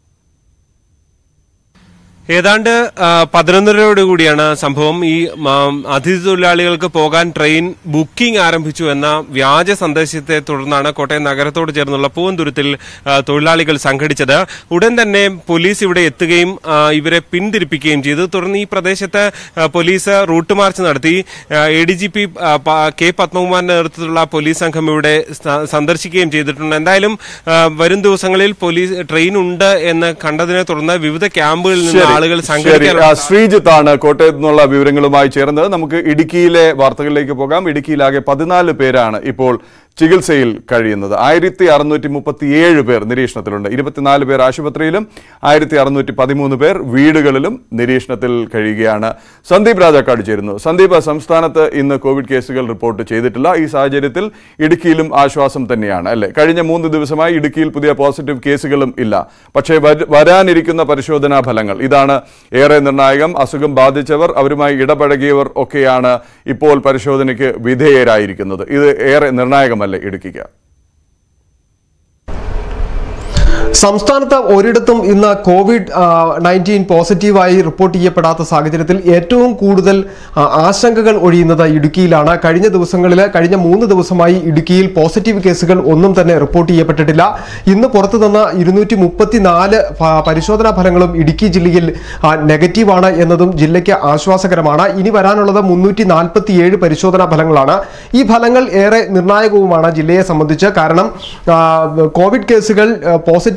ഏതാണ്ട് ആ, പതിനൊന്നരയോട് കൂടിയാണ് സംഭവം ഈ മാം, അതിഥി തൊഴിലാളികൾക്ക് പോകാൻ ട്രെയിൻ ബുക്കിംഗ് ആരംഭിച്ചു എന്ന വ്യാജ സന്ദേശത്തെ തുടർന്നാണ് കോട്ടയം നഗരത്തോട് ചേർന്നുള്ള പൂവന്തുരുത്തിൽ ആ, തൊഴിലാളികൾ സംഘടിച്ചത് ഉടൻ തന്നെ പോലീസ് ഇവിടെ എത്തുകയും ആ, ഇവരെ പിന്തിരിപ്പിക്കുകയും ചെയ്തു തുടർന്ന് ഈ പ്രദേശത്ത് ആ, പോലീസ് റൂട്ട് മാർച്ച് നടത്തി A D G P K പത്മകുമാറിന്റെ നേതൃത്വത്തിലുള്ള പോലീസ് സംഘം ഇവിടെ സ- സന്ദർശിക്കുകയും ചെയ്തിട്ടുണ്ട് എന്തായാലും ആ, വരും ദിവസങ്ങളിൽ പോലീസ് ട്രെയിൻ ഉണ്ട് എന്ന് കണ്ടതിനെ തുടർന്ന് വിവിധ ക്യാമ്പുകളിൽ നിന്ന് ശരി, ആളുകൾ ശരി. ആ, സംഘടിക്കാനുള്ള ശ്രീജിത്ത് ആണ് കോട്ടയത്ത് നിന്നുള്ള വിവരങ്ങളുമായി ചേർന്നത് നമുക്ക് ഇടുക്കിയിലെ വാർത്തകളിലേക്ക് പോകാം ഇടുക്കിയിലാകെ പതിനാല് പേരാണ് ഇപ്പോൾ ചികിത്സയിൽ കഴിയുന്നത് ആയിരത്തി അറുന്നൂറ്റി മുപ്പത്തിയേഴ് പേർ നിരീക്ഷണത്തിലുണ്ട് ഇരുപത്തിനാല് പേർ ആശുപത്രിയിലും ആയിരത്തി അറുന്നൂറ്റി പതിമൂന്ന് പേർ വീടുകളിലും നിരീക്ഷണത്തിൽ കഴിയുകയാണ് സന്ദീപ് രാജാക്കാട് ചേരുന്നു സന്ദീപ് സംസ്ഥാനത്ത് ഇന്ന് കോവിഡ് കേസുകൾ റിപ്പോർട്ട് ചെയ്തിട്ടില്ല ഈ സാഹചര്യത്തിൽ ഇടുക്കിയിലും ആശ്വാസം തന്നെയാണ് അല്ലെ കഴിഞ്ഞ മൂന്ന് ദിവസമായി ഇടുക്കിയിൽ പുതിയ പോസിറ്റീവ് കേസുകളും ഇല്ല പക്ഷേ വര- വരാനിരിക്കുന്ന പരിശോധനാ ഫലങ്ങൾ ഇതാണ് ഏറെ നിർണായകം അസുഖം ബാധിച്ചവർ അവരുമായി ഇടപഴകിയവർ ഒക്കെയാണ് ഇപ്പോൾ പരിശോധനയ്ക്ക് വിധേയരായിരിക്കുന്നത് ഇത് ഏറെ നിർണായകമല്ലേ ഇടുക്കിക്ക് സംസ്ഥാനത്ത് ഒരിടത്തും ഇന്ന് കോവിഡ് നയൻറ്റീൻ പോസിറ്റീവായി റിപ്പോർട്ട് ചെയ്യപ്പെടാത്ത സാഹചര്യത്തിൽ ഏറ്റവും കൂടുതൽ ആ, ആശങ്കകൾ ഒഴിയുന്നത് ഇടുക്കിയിലാണ് കഴിഞ്ഞ ദിവസങ്ങളിൽ കഴിഞ്ഞ മൂന്ന് ദിവസമായി ഇടുക്കിയിൽ പോസിറ്റീവ് കേസുകൾ ഒന്നും തന്നെ റിപ്പോർട്ട് ചെയ്യപ്പെട്ടിട്ടില്ല ഇന്ന് പുറത്തു തന്ന ഇരുന്നൂറ്റി മുപ്പത്തിനാല് പരിശോധനാ ഫലങ്ങളും ഇടുക്കി ജില്ലയിൽ ആ, നെഗറ്റീവാണ് എന്നതും ജില്ലയ്ക്ക് ആശ്വാസകരമാണ് ഇനി വരാനുള്ളത് മുന്നൂറ്റി നാൽപ്പത്തിയേഴ് പരിശോധനാ ഫലങ്ങളാണ് ഈ ഫലങ്ങൾ ഏറെ നിർണായകവുമാണ് ജില്ലയെ സംബന്ധിച്ച് കാരണം ആ, കോവിഡ് കേസുകൾ ആ, പോസിറ്റീവ്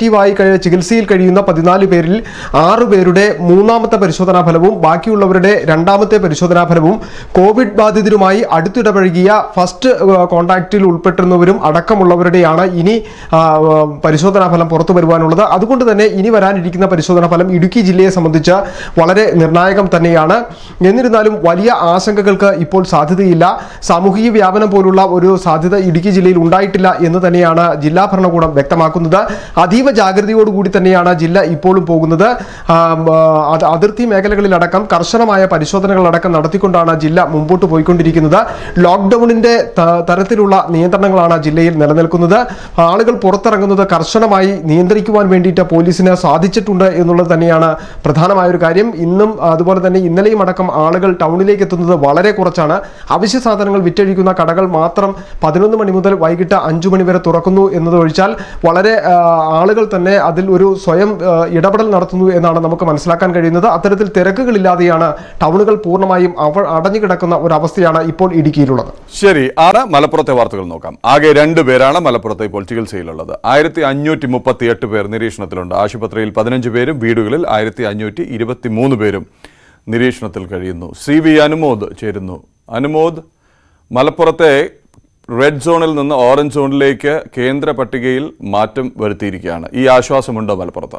പോസിറ്റീവായി കഴി- ചികിത്സയിൽ കഴിയുന്ന പതിനാല് പേരിൽ ആറ് പേരുടെ മൂന്നാമത്തെ പരിശോധനാ ഫലവും ബാക്കിയുള്ളവരുടെ രണ്ടാമത്തെ പരിശോധനാ ഫലവും കോവിഡ് ബാധിതരുമായി അടുത്തിടപഴകിയ ഫസ്റ്റ് ഏഹ്, കോൺടാക്റ്റിൽ ഉൾപ്പെട്ടിരുന്നവരും അടക്കമുള്ളവരുടെയാണ് ഇനി ആ, ഏഹ്, പരിശോധനാ ഫലം പുറത്തു വരുവാനുള്ളത് അതുകൊണ്ട് തന്നെ ഇനി വരാനിരിക്കുന്ന പരിശോധനാ ഫലം ഇടുക്കി ജില്ലയെ സംബന്ധിച്ച് വളരെ നിർണായകം തന്നെയാണ് എന്നിരുന്നാലും വലിയ ആശങ്കകൾക്ക് ഇപ്പോൾ സാധ്യതയില്ല സാമൂഹിക വ്യാപനം പോലുള്ള ഒരു സാധ്യത ഇടുക്കി ജില്ലയിൽ ഉണ്ടായിട്ടില്ല എന്ന് തന്നെയാണ് ജില്ലാ ഭരണകൂടം വ്യക്തമാക്കുന്നത് അതീവ ജാഗ്രതയോടുകൂടി തന്നെയാണ് ജില്ല ഇപ്പോഴും പോകുന്നത് ആം, ആ, അത് അതിർത്തി മേഖലകളിലടക്കം കർശനമായ പരിശോധനകളടക്കം നടത്തിക്കൊണ്ടാണ് ജില്ല മുമ്പോട്ട് പോയിക്കൊണ്ടിരിക്കുന്നത് ലോക്ക്ഡൌണിന്റെ ത- തരത്തിലുള്ള നിയന്ത്രണങ്ങളാണ് ജില്ലയിൽ നിലനിൽക്കുന്നത് ആളുകൾ പുറത്തിറങ്ങുന്നത് കർശനമായി നിയന്ത്രിക്കുവാൻ വേണ്ടിയിട്ട് പോലീസിന് സാധിച്ചിട്ടുണ്ട് എന്നുള്ളത് തന്നെയാണ് പ്രധാനമായ ഒരു കാര്യം ഇന്നും അതുപോലെ തന്നെ ഇന്നലെയും അടക്കം ആളുകൾ ടൗണിലേക്ക് എത്തുന്നത് വളരെ കുറച്ചാണ് അവശ്യ സാധനങ്ങൾ വിറ്റഴിക്കുന്ന കടകൾ മാത്രം പതിനൊന്ന് മണി മുതൽ വൈകിട്ട് അഞ്ചു മണി വരെ തുറക്കുന്നു എന്നത് ഒഴിച്ചാൽ വളരെ ആ, ആളുകൾ തന്നെ അതിൽ ഒരു സ്വയം ആ, ഇടപെടൽ നടത്തുന്നു എന്നാണ് നമുക്ക് മനസ്സിലാക്കാൻ കഴിയുന്നത് അത്തരത്തിൽ തിരക്കുകളില്ലാതെയാണ് ടൗണുകൾ പൂർണ്ണമായും അവ അടഞ്ഞു കിടക്കുന്ന ഒരു അവസ്ഥയാണ് ഇപ്പോൾ ഇടുക്കിയിലുള്ളത് ശരി ആണ് മലപ്പുറത്തെ വാർത്തകൾ നോക്കാം ആകെ രണ്ട് പേരാണ് മലപ്പുറത്ത് ഇപ്പോൾ ചികിത്സയിലുള്ളത് ആയിരത്തി അഞ്ഞൂറ്റി മുപ്പത്തി എട്ട് പേർ നിരീക്ഷണത്തിലുണ്ട് ആശുപത്രിയിൽ പതിനഞ്ച് പേരും വീടുകളിൽ ആയിരത്തി അഞ്ഞൂറ്റി ഇരുപത്തി മൂന്ന് പേരും നിരീക്ഷണത്തിൽ കഴിയുന്നു സി വി അനുമോദ് ചേരുന്നു അനുമോദ് മലപ്പുറത്തെ റെഡ് സോണിൽ നിന്ന് ഓറഞ്ച് സോണിലേക്ക് കേന്ദ്ര പട്ടികയിൽ മാറ്റം വരുത്തിയിരിക്കുകയാണ് ഈ ആശ്വാസമുണ്ടോ മലപ്പുറത്ത്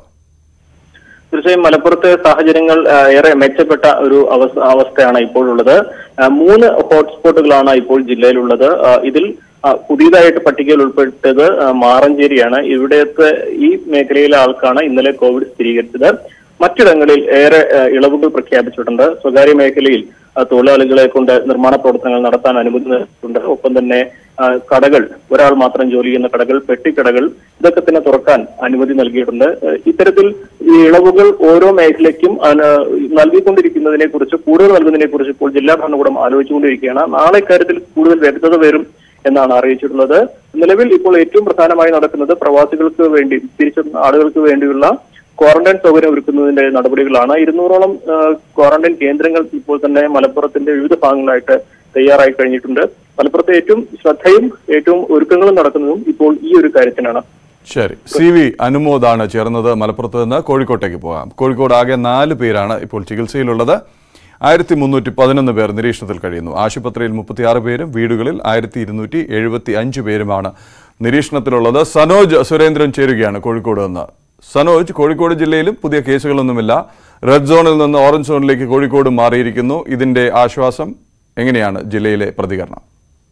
തീർച്ചയായും മലപ്പുറത്തെ സാഹചര്യങ്ങൾ ആ, ഏറെ മെച്ചപ്പെട്ട ഒരു അവസ്ഥ അവസ്ഥയാണ് ഇപ്പോഴുള്ളത് ആ, മൂന്ന് ഹോട്ട്സ്പോട്ടുകളാണ് ഇപ്പോൾ ജില്ലയിലുള്ളത് ആ, ഇതിൽ ആ, പുതിയതായിട്ട് പട്ടികയിൽ ഉൾപ്പെട്ടത് ആ, മാറഞ്ചേരിയാണ് ഇവിടത്തെ ഈ മേഖലയിലെ ആൾക്കാണ് ഇന്നലെ കോവിഡ് സ്ഥിരീകരിച്ചത് മറ്റിടങ്ങളിൽ ഏറെ ആ, ഇളവുകൾ പ്രഖ്യാപിച്ചിട്ടുണ്ട് സ്വകാര്യ മേഖലയിൽ ആ, തൊഴിലാളികളെ കൊണ്ട് നിർമ്മാണ പ്രവർത്തനങ്ങൾ നടത്താൻ അനുമതി നൽകിയിട്ടുണ്ട് ഒപ്പം തന്നെ ആ, കടകൾ ഒരാൾ മാത്രം ജോലി ചെയ്യുന്ന കടകൾ പെട്ടിക്കടകൾ ഇതൊക്കെ തന്നെ തുറക്കാൻ അനുമതി നൽകിയിട്ടുണ്ട് ആ, ഇത്തരത്തിൽ ഈ ഇളവുകൾ ഓരോ മേഖലയ്ക്കും അന- നൽകിക്കൊണ്ടിരിക്കുന്നതിനെ കുറിച്ച് കൂടുതൽ നൽകുന്നതിനെ കുറിച്ച് ഇപ്പോൾ ജില്ലാ ഭരണകൂടം ആലോചിച്ചുകൊണ്ടിരിക്കുകയാണ് നാളെ ഇക്കാര്യത്തിൽ കൂടുതൽ വ്യക്തത വരും എന്നാണ് അറിയിച്ചിട്ടുള്ളത് നിലവിൽ ഇപ്പോൾ ഏറ്റവും പ്രധാനമായി നടക്കുന്നത് പ്രവാസികൾക്ക് വേണ്ടി തിരിച്ചെത്തുന്ന ആളുകൾക്ക് വേണ്ടിയുള്ള ക്വാറന്റൈൻ സൗകര്യം ഒരുക്കുന്നതിന്റെ നടപടികളാണ് ഇരുന്നൂറോളം ആ, ക്വാറന്റൈൻ കേന്ദ്രങ്ങൾ ഇപ്പോൾ തന്നെ മലപ്പുറത്തിന്റെ വിവിധ ഭാഗങ്ങളായിട്ട് തയ്യാറായി കഴിഞ്ഞിട്ടുണ്ട് മലപ്പുറത്തെ ഏറ്റവും ശ്രദ്ധയും ഏറ്റവും ഒരുക്കങ്ങളും നടക്കുന്നതും ഇപ്പോൾ ഈ ഒരു കാര്യത്തിനാണ് ശരി സി വി അനുമോദാണ് ചേർന്നത് മലപ്പുറത്ത് നിന്ന് കോഴിക്കോട്ടേക്ക് പോകാം കോഴിക്കോട് ആകെ നാല് പേരാണ് ഇപ്പോൾ ചികിത്സയിലുള്ളത് ആയിരത്തി മുന്നൂറ്റി പതിനൊന്ന് പേർ നിരീക്ഷണത്തിൽ കഴിയുന്നു ആശുപത്രിയിൽ മുപ്പത്തിയാറ് പേരും വീടുകളിൽ ആയിരത്തി ഇരുന്നൂറ്റി എഴുപത്തി അഞ്ച് പേരുമാണ് നിരീക്ഷണത്തിലുള്ളത് സനോജ് സുരേന്ദ്രൻ ചേരുകയാണ് കോഴിക്കോട് നിന്ന് സനോജ് കോഴിക്കോട് ജില്ലയിലും പുതിയ കേസുകളൊന്നുമില്ല റെഡ് സോണിൽ നിന്ന് ഓറഞ്ച് സോണിലേക്ക് കോഴിക്കോട് മാറിയിരിക്കുന്നു ഇതിന്റെ ആശ്വാസം എങ്ങനെയാണ് ജില്ലയിലെ പ്രതികരണം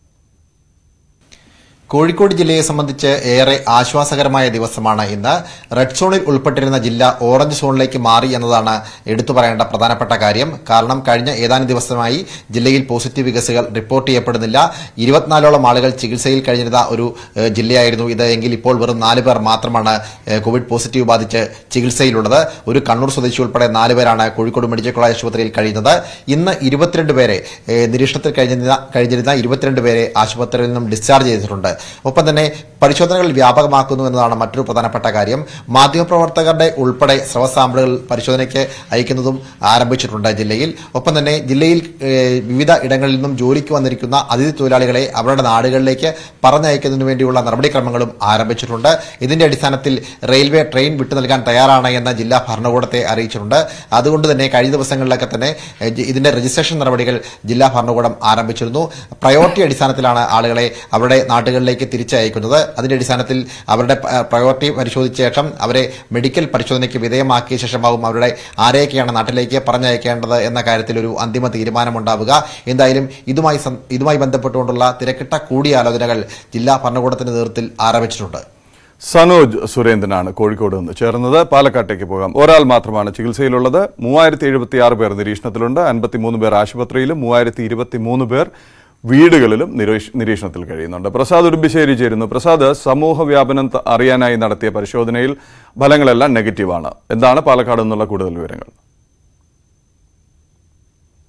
കോഴിക്കോട് ജില്ലയെ സംബന്ധിച്ച് ഏറെ ആശ്വാസകരമായ ദിവസമാണ് ഇന്ന് റെഡ് സോണിൽ ഉൾപ്പെട്ടിരുന്ന ജില്ല ഓറഞ്ച് സോണിലേക്ക് മാറി എന്നതാണ് എടുത്തു പറയേണ്ട പ്രധാനപ്പെട്ട കാര്യം കാരണം കഴിഞ്ഞ ഏതാനും ദിവസമായി ജില്ലയിൽ പോസിറ്റീവ് കേസുകൾ റിപ്പോർട്ട് ചെയ്യപ്പെടുന്നില്ല ഇരുപത്തിനാലോളം ആളുകൾ ചികിത്സയിൽ കഴിഞ്ഞിരുന്ന ഒരു ഏഹ്, ജില്ലയായിരുന്നു ഇത് എങ്കിൽ ഇപ്പോൾ വെറും നാല് പേർ മാത്രമാണ് ഏഹ്, കോവിഡ് പോസിറ്റീവ് ബാധിച്ച് ചികിത്സയിലുള്ളത് ഒരു കണ്ണൂർ സ്വദേശി ഉൾപ്പെടെ നാല് പേരാണ് കോഴിക്കോട് മെഡിക്കൽ കോളേജ് ആശുപത്രിയിൽ കഴിയുന്നത് ഇന്ന് ഇരുപത്തിരണ്ട് പേരെ ഏഹ്, നിരീക്ഷണത്തിൽ കഴിഞ്ഞിരുന്ന കഴിഞ്ഞിരുന്ന ഇരുപത്തിരണ്ട് പേരെ ആശുപത്രിയിൽ നിന്നും ഡിസ്ചാർജ് ചെയ്തിട്ടുണ്ട് ഒപ്പം തന്നെ പരിശോധനകൾ വ്യാപകമാക്കുന്നു എന്നതാണ് മറ്റൊരു പ്രധാനപ്പെട്ട കാര്യം മാധ്യമപ്രവർത്തകരുടെ ഉൾപ്പെടെ സ്രവ സാമ്പിളുകൾ പരിശോധനയ്ക്ക് അയക്കുന്നതും ആരംഭിച്ചിട്ടുണ്ട് ജില്ലയിൽ ഒപ്പം തന്നെ ജില്ലയിൽ ഏഹ്, വിവിധ ഇടങ്ങളിൽ നിന്നും ജോലിക്ക് വന്നിരിക്കുന്ന അതിഥി തൊഴിലാളികളെ അവരുടെ നാടുകളിലേക്ക് പറഞ്ഞയക്കുന്നതിന് വേണ്ടിയുള്ള നടപടിക്രമങ്ങളും ആരംഭിച്ചിട്ടുണ്ട് ഇതിന്റെ അടിസ്ഥാനത്തിൽ റെയിൽവേ ട്രെയിൻ വിട്ടു നൽകാൻ തയ്യാറാണ് എന്ന് ജില്ലാ ഭരണകൂടത്തെ അറിയിച്ചിട്ടുണ്ട് അതുകൊണ്ട് തന്നെ കഴിഞ്ഞ ദിവസങ്ങളിലൊക്കെ തന്നെ ഏഹ്, ജി- ഇതിന്റെ രജിസ്ട്രേഷൻ നടപടികൾ ജില്ലാ ഭരണകൂടം ആരംഭിച്ചിരുന്നു പ്രയോറിറ്റി അടിസ്ഥാനത്തിലാണ് ആളുകളെ അവരുടെ നാട്ടുകളിലേക്ക് തിരിച്ചയക്കുന്നത് അതിന്റെ അടിസ്ഥാനത്തിൽ അവരുടെ പ- പ്രയോറിറ്റി പരിശോധിച്ച ശേഷം അവരെ മെഡിക്കൽ പരിശോധനയ്ക്ക് വിധേയമാക്കിയ ശേഷമാവും അവരുടെ ആരെയൊക്കെയാണ് നാട്ടിലേക്ക് പറഞ്ഞയക്കേണ്ടത് എന്ന കാര്യത്തിൽ ഒരു അന്തിമ തീരുമാനമുണ്ടാവുക എന്തായാലും ഇതുമായി സം- ഇതുമായി ബന്ധപ്പെട്ടുകൊണ്ടുള്ള തിരക്കിട്ട കൂടിയാലോചനകൾ ജില്ലാ ഭരണകൂടത്തിന്റെ നേതൃത്വത്തിൽ ആരംഭിച്ചിട്ടുണ്ട് സനോജ് സുരേന്ദ്രനാണ് കോഴിക്കോട് നിന്ന് ചേർന്നത് പാലക്കാട്ടേക്ക് പോകാം ഒരാൾ മാത്രമാണ് ചികിത്സയിലുള്ളത് മൂവായിരത്തി എഴുപത്തി ആറ് പേർ നിരീക്ഷണത്തിലുണ്ട് അൻപത്തിമൂന്ന് പേർ ആശുപത്രിയിലും മൂവായിരത്തി ഇരുപത്തി മൂന്ന് പേർ വീടുകളിലും നിരീക്ഷ- നിരീക്ഷണത്തിൽ കഴിയുന്നുണ്ട് പ്രസാദ് ഉടുമ്പിശ്ശേരി ചേരുന്നു പ്രസാദ് സമൂഹ വ്യാപനം ത- അറിയാനായി നടത്തിയ പരിശോധനയിൽ ഫലങ്ങളെല്ലാം നെഗറ്റീവാണ് എന്താണ് പാലക്കാട് നിന്നുള്ള കൂടുതൽ വിവരങ്ങൾ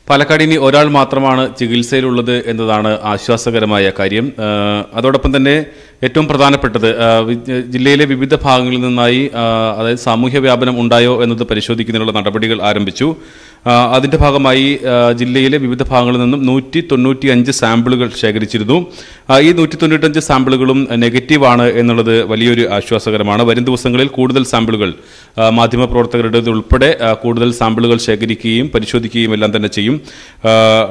പാലക്കാട് ഇനി ഒരാൾ മാത്രമാണ് ചികിത്സയിലുള്ളത് എന്നതാണ് ആശ്വാസകരമായ കാര്യം ആ, അതോടൊപ്പം തന്നെ ഏറ്റവും പ്രധാനപ്പെട്ടത് ആ, വി- ജില്ലയിലെ വിവിധ ഭാഗങ്ങളിൽ നിന്നായി ആ, അതായത് സാമൂഹ്യ വ്യാപനം ഉണ്ടായോ എന്നത് പരിശോധിക്കുന്നതിനുള്ള നടപടികൾ ആരംഭിച്ചു ആ, അതിന്റെ ഭാഗമായി ആ, ജില്ലയിലെ വിവിധ ഭാഗങ്ങളിൽ നിന്നും നൂറ്റി തൊണ്ണൂറ്റി അഞ്ച് സാമ്പിളുകൾ ശേഖരിച്ചിരുന്നു ആ, ഈ നൂറ്റി തൊണ്ണൂറ്റഞ്ച് സാമ്പിളുകളും നെഗറ്റീവാണ് എന്നുള്ളത് വലിയൊരു ആശ്വാസകരമാണ് വരും ദിവസങ്ങളിൽ കൂടുതൽ സാമ്പിളുകൾ ആ, മാധ്യമപ്രവർത്തകരുടെ ഉൾപ്പെടെ ആ, കൂടുതൽ സാമ്പിളുകൾ ശേഖരിക്കുകയും പരിശോധിക്കുകയും എല്ലാം തന്നെ ചെയ്യും ആ,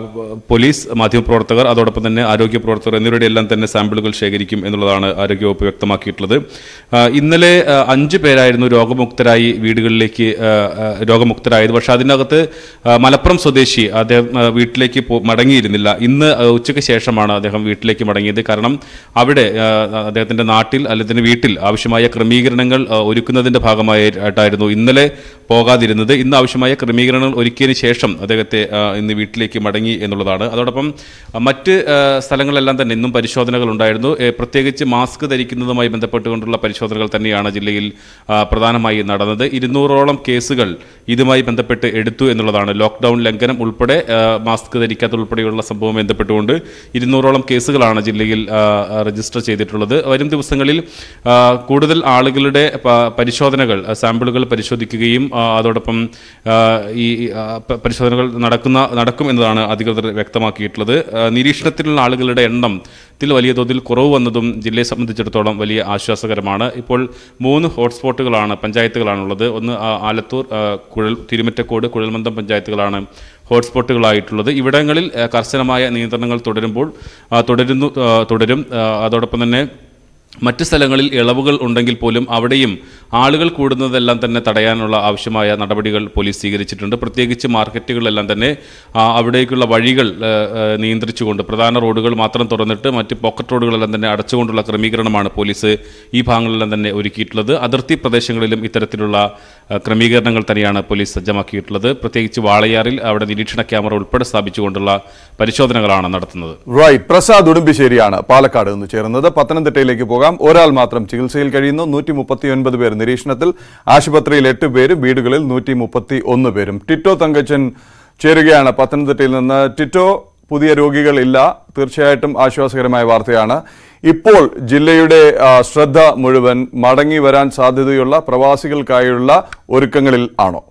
പോലീസ് മാധ്യമപ്രവർത്തകർ അതോടൊപ്പം തന്നെ ആരോഗ്യ പ്രവർത്തകർ എന്നിവരുടെ എല്ലാം തന്നെ സാമ്പിളുകൾ ശേഖരിക്കും എന്നുള്ളതാണ് ആരോഗ്യവകുപ്പ് വ്യക്തമാക്കിയിട്ടുള്ളത് ആ, ഇന്നലെ ആ, അഞ്ച് പേരായിരുന്നു രോഗമുക്തരായി വീടുകളിലേക്ക് ആ, ആ, രോഗമുക്തരായത് പക്ഷേ അതിനകത്ത് ആ, മലപ്പുറം സ്വദേശി അദ്ദേഹം ആ, വീട്ടിലേക്ക് പോ- മടങ്ങിയിരുന്നില്ല ഇന്ന് ആ, ഉച്ചയ്ക്ക് ശേഷമാണ് അദ്ദേഹം വീട്ടിലേക്ക് മടങ്ങിയത് കാരണം അവിടെ ആ, അദ്ദേഹത്തിന്റെ നാട്ടിൽ അല്ലെങ്കിൽ വീട്ടിൽ ആവശ്യമായ ക്രമീകരണങ്ങൾ ആ, ഒരുക്കുന്നതിന്റെ ഭാഗമായി ആയിട്ടായിരുന്നു ഇന്നലെ പോകാതിരുന്നത് ഇന്ന് ആവശ്യമായ ക്രമീകരണങ്ങൾ ഒരുക്കിയതിന് ശേഷം അദ്ദേഹത്തെ ആ, ഇന്ന് വീട്ടിലേക്ക് മടങ്ങി എന്നുള്ളതാണ് അതോടൊപ്പം ആ, മറ്റ് ആ, സ്ഥലങ്ങളിലെല്ലാം തന്നെ ഇന്നും പരിശോധനകൾ ഉണ്ടായിരുന്നു ഏ, പ്രത്യേകിച്ച് മാസ്ക് ധരിക്കുന്നതുമായി ബന്ധപ്പെട്ടുകൊണ്ടുള്ള പരിശോധനകൾ തന്നെയാണ് ജില്ലയിൽ ആ, പ്രധാനമായി നടന്നത് ഇരുന്നൂറോളം കേസുകൾ ഇതുമായി ബന്ധപ്പെട്ട് എടുത്തു എന്നുള്ളതാണ് ലോക്ക്ഡൌൺ ലംഘനം ഉൾപ്പെടെ ആ, മാസ്ക് ധരിക്കാത്ത ഉൾപ്പെടെയുള്ള സംഭവം ബന്ധപ്പെട്ടുകൊണ്ട് ഇരുന്നൂറോളം കേസുകളാണ് ജില്ലയിൽ ആ, ആ, രജിസ്റ്റർ ചെയ്തിട്ടുള്ളത് വരും ദിവസങ്ങളിൽ ആ, കൂടുതൽ ആളുകളുടെ പ- പരിശോധനകൾ ആ, സാമ്പിളുകൾ പരിശോധിക്കുകയും ആ, അതോടൊപ്പം ആ, ഈ ആ, പ- പരിശോധനകൾ നടക്കുന്ന നടക്കും എന്നതാണ് അധികൃതർ വ്യക്തമാക്കിയിട്ടുള്ളത് ആ, നിരീക്ഷണത്തിലുള്ള ആളുകളുടെ എണ്ണം ത്തിൽ വലിയ തോതിൽ കുറവ് വന്നതും ജില്ലയെ സംബന്ധിച്ചിടത്തോളം വലിയ ആശ്വാസകരമാണ് ഇപ്പോൾ മൂന്ന് ഹോട്ട്സ്പോട്ടുകളാണ് പഞ്ചായത്തുകളാണുള്ളത് ഒന്ന് ആ, ആലത്തൂർ ആ, കുഴൽ തിരുമറ്റക്കോട് കുഴൽമന്ദം പഞ്ചായത്തുകളാണ് ഹോട്ട്സ്പോട്ടുകളായിട്ടുള്ളത് ഇവിടങ്ങളിൽ ആ, കർശനമായ നിയന്ത്രണങ്ങൾ തുടരുമ്പോൾ ആ, തുടരുന്നു ആ, തുടരും ആ, അതോടൊപ്പം തന്നെ മറ്റ് സ്ഥലങ്ങളിൽ ഇളവുകൾ ഉണ്ടെങ്കിൽ പോലും അവിടെയും ആളുകൾ കൂടുന്നതെല്ലാം തന്നെ തടയാനുള്ള ആവശ്യമായ നടപടികൾ പോലീസ് സ്വീകരിച്ചിട്ടുണ്ട് പ്രത്യേകിച്ച് മാർക്കറ്റുകളിലെല്ലാം തന്നെ ആ, അവിടേക്കുള്ള വഴികൾ ആ, ആ, നിയന്ത്രിച്ചുകൊണ്ട് പ്രധാന റോഡുകൾ മാത്രം തുറന്നിട്ട് മറ്റ് പോക്കറ്റ് റോഡുകളെല്ലാം തന്നെ അടച്ചുകൊണ്ടുള്ള ക്രമീകരണമാണ് പോലീസ് ഈ ഭാഗങ്ങളിലെല്ലാം തന്നെ ഒരുക്കിയിട്ടുള്ളത് അതിർത്തി പ്രദേശങ്ങളിലും ഇത്തരത്തിലുള്ള ആ, ക്രമീകരണങ്ങൾ തന്നെയാണ് പോലീസ് സജ്ജമാക്കിയിട്ടുള്ളത് പ്രത്യേകിച്ച് വാളയാറിൽ അവിടെ നിരീക്ഷണ ക്യാമറ ഉൾപ്പെടെ സ്ഥാപിച്ചുകൊണ്ടുള്ള പരിശോധനകളാണ് നടത്തുന്നത് റൈറ്റ് പ്രസാദ് ഉടുമ്പിശ്ശേരിയാണ് പാലക്കാട് നിന്ന് ചേർന്നത് പത്തനംതിട്ടയിലേക്ക് പോകാം ഒരാൾ മാത്രം ചികിത്സയിൽ കഴിയുന്നു നൂറ്റി മുപ്പത്തി ഒൻപത് പേർ നിരീക്ഷണത്തിൽ ആശുപത്രിയിൽ എട്ട് പേരും വീടുകളിൽ നൂറ്റി മുപ്പത്തി ഒന്ന് പേരും ടിറ്റോ തങ്കച്ചൻ ചേരുകയാണ് പത്തനംതിട്ടയിൽ നിന്ന് ടിറ്റോ പുതിയ രോഗികളില്ല തീർച്ചയായിട്ടും ആശ്വാസകരമായ വാർത്തയാണ് ഇപ്പോൾ ജില്ലയുടെ ആ, ശ്രദ്ധ മുഴുവൻ മടങ്ങി വരാൻ സാധ്യതയുള്ള പ്രവാസികൾക്കായുള്ള ഒരുക്കങ്ങളിൽ ആണോ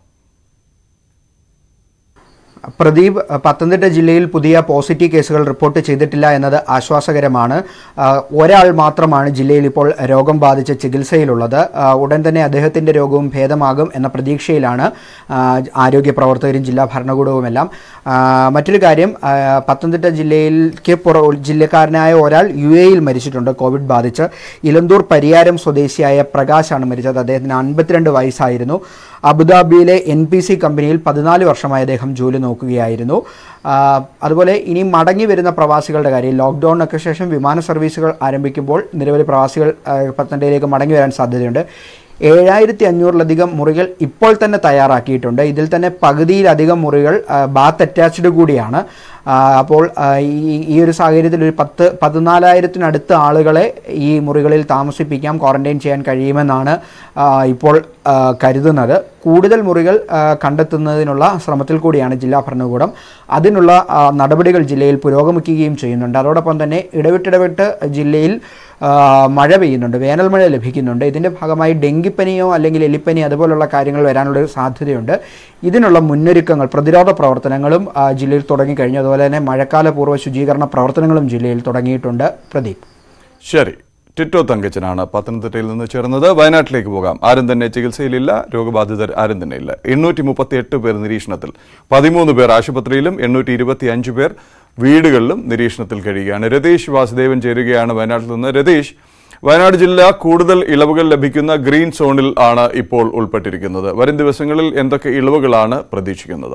പ്രദീപ് പത്തനംതിട്ട ജില്ലയിൽ പുതിയ പോസിറ്റീവ് കേസുകൾ റിപ്പോർട്ട് ചെയ്തിട്ടില്ല എന്നത് ആശ്വാസകരമാണ് ആ, ഒരാൾ മാത്രമാണ് ജില്ലയിൽ ഇപ്പോൾ രോഗം ബാധിച്ച് ചികിത്സയിലുള്ളത് ആ, ഉടൻ തന്നെ അദ്ദേഹത്തിൻ്റെ രോഗവും ഭേദമാകും എന്ന പ്രതീക്ഷയിലാണ് ആ, ആരോഗ്യ പ്രവർത്തകരും ജില്ലാ ഭരണകൂടവുമെല്ലാം ആ, മറ്റൊരു കാര്യം ആ, പത്തനംതിട്ട ജില്ലയിലേക്ക് പുറ ജില്ലക്കാരനായ ഒരാൾ യു എയിൽ മരിച്ചിട്ടുണ്ട് കോവിഡ് ബാധിച്ച് ഇലന്തൂർ പരിയാരം സ്വദേശിയായ പ്രകാശാണ് മരിച്ചത് അദ്ദേഹത്തിന് അൻപത്തിരണ്ട് വയസ്സായിരുന്നു അബുദാബിയിലെ എൻ പി സി കമ്പനിയിൽ പതിനാല് വർഷമായി അദ്ദേഹം ജോലി നോക്കുകയായിരുന്നു ആ, അതുപോലെ ഇനി മടങ്ങി വരുന്ന പ്രവാസികളുടെ കാര്യം ലോക്ക്ഡൗണിനൊക്കെ ശേഷം വിമാന സർവീസുകൾ ആരംഭിക്കുമ്പോൾ നിരവധി പ്രവാസികൾ ആ, പത്തനംതിട്ടയിലേക്ക് മടങ്ങി വരാൻ സാധ്യതയുണ്ട് ഏഴായിരത്തി അഞ്ഞൂറിലധികം മുറികൾ ഇപ്പോൾ തന്നെ തയ്യാറാക്കിയിട്ടുണ്ട് ഇതിൽ തന്നെ പകുതിയിലധികം മുറികൾ ആ, ബാത്ത് അറ്റാച്ച്ഡ് കൂടിയാണ് ആ, അപ്പോൾ ആ, ഈ ഈ ഒരു സാഹചര്യത്തിൽ ഒരു പത്ത് പതിനാലായിരത്തിനടുത്ത് ആളുകളെ ഈ മുറികളിൽ താമസിപ്പിക്കാം ക്വാറന്റൈൻ ചെയ്യാൻ കഴിയുമെന്നാണ് ആ, ഇപ്പോൾ ആ, കരുതുന്നത് കൂടുതൽ മുറികൾ ആ, കണ്ടെത്തുന്നതിനുള്ള ശ്രമത്തിൽ കൂടിയാണ് ജില്ലാ ഭരണകൂടം അതിനുള്ള ആ, നടപടികൾ ജില്ലയിൽ പുരോഗമിക്കുകയും ചെയ്യുന്നുണ്ട് അതോടൊപ്പം തന്നെ ഇടവിട്ടിടവിട്ട് ജില്ലയിൽ ആ, മഴ പെയ്യുന്നുണ്ട് വേനൽ മഴ ലഭിക്കുന്നുണ്ട് ഇതിൻ്റെ ഭാഗമായി ഡെങ്കിപ്പനിയോ അല്ലെങ്കിൽ എലിപ്പനി അതുപോലുള്ള കാര്യങ്ങൾ വരാനുള്ള ഒരു സാധ്യതയുണ്ട് ഇതിനുള്ള മുന്നൊരുക്കങ്ങൾ പ്രതിരോധ പ്രവർത്തനങ്ങളും ആ, ജില്ലയിൽ തുടങ്ങിക്കഴിഞ്ഞു അതുപോലെ തന്നെ മഴക്കാല പൂർവ്വ ശുചീകരണ പ്രവർത്തനങ്ങളും ജില്ലയിൽ തുടങ്ങിയിട്ടുണ്ട് പ്രദീപ് ശരി ടിറ്റോ തങ്കച്ചനാണ് പത്തനംതിട്ടയിൽ നിന്ന് ചേർന്നത് വയനാട്ടിലേക്ക് പോകാം ആരും തന്നെ ചികിത്സയിലില്ല രോഗബാധിതർ ആരും തന്നെ ഇല്ല എണ്ണൂറ്റി മുപ്പത്തി എട്ട് പേർ നിരീക്ഷണത്തിൽ പതിമൂന്ന് പേർ ആശുപത്രിയിലും എണ്ണൂറ്റി ഇരുപത്തി അഞ്ച് പേർ വീടുകളിലും നിരീക്ഷണത്തിൽ കഴിയുകയാണ് രതീഷ് വാസുദേവൻ ചേരുകയാണ് വയനാട്ടിൽ നിന്ന് രതീഷ് വയനാട് ജില്ല കൂടുതൽ ഇളവുകൾ ലഭിക്കുന്ന ഗ്രീൻ സോണിൽ ആണ് ഇപ്പോൾ ഉൾപ്പെട്ടിരിക്കുന്നത് വരും ദിവസങ്ങളിൽ എന്തൊക്കെ ഇളവുകളാണ് പ്രതീക്ഷിക്കുന്നത്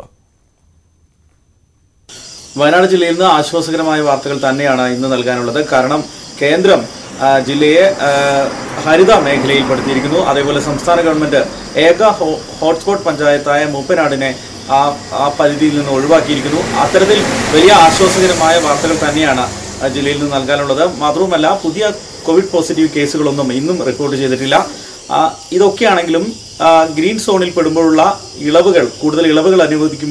വയനാട് ജില്ലയിൽ നിന്ന് ആശ്വാസകരമായ വാർത്തകൾ തന്നെയാണ് ഇന്ന് നൽകാനുള്ളത് കാരണം കേന്ദ്രം ആ, ജില്ലയെ ആ, ഹരിത മേഖലയിൽപ്പെടുത്തിയിരിക്കുന്നു അതേപോലെ സംസ്ഥാന ഗവൺമെന്റ് ഏക ഹോ- ഹോട്ട്സ്പോട്ട് പഞ്ചായത്തായ മൂപ്പനാടിനെ ആ ആ പരിധിയിൽ നിന്ന് ഒഴിവാക്കിയിരിക്കുന്നു അത്തരത്തിൽ വലിയ ആശ്വാസകരമായ വാർത്തകൾ തന്നെയാണ് ആ, ജില്ലയിൽ നിന്ന് നൽകാനുള്ളത് മാത്രവുമല്ല പുതിയ കോവിഡ് പോസിറ്റീവ് കേസുകളൊന്നും ഇന്നും റിപ്പോർട്ട് ചെയ്തിട്ടില്ല ആ, ഇതൊക്കെയാണെങ്കിലും ആ, ഗ്രീൻ സോണിൽ പെടുമ്പോഴുള്ള ഇളവുകൾ കൂടുതൽ ഇളവുകൾ അനുവദിക്കുമ്പോൾ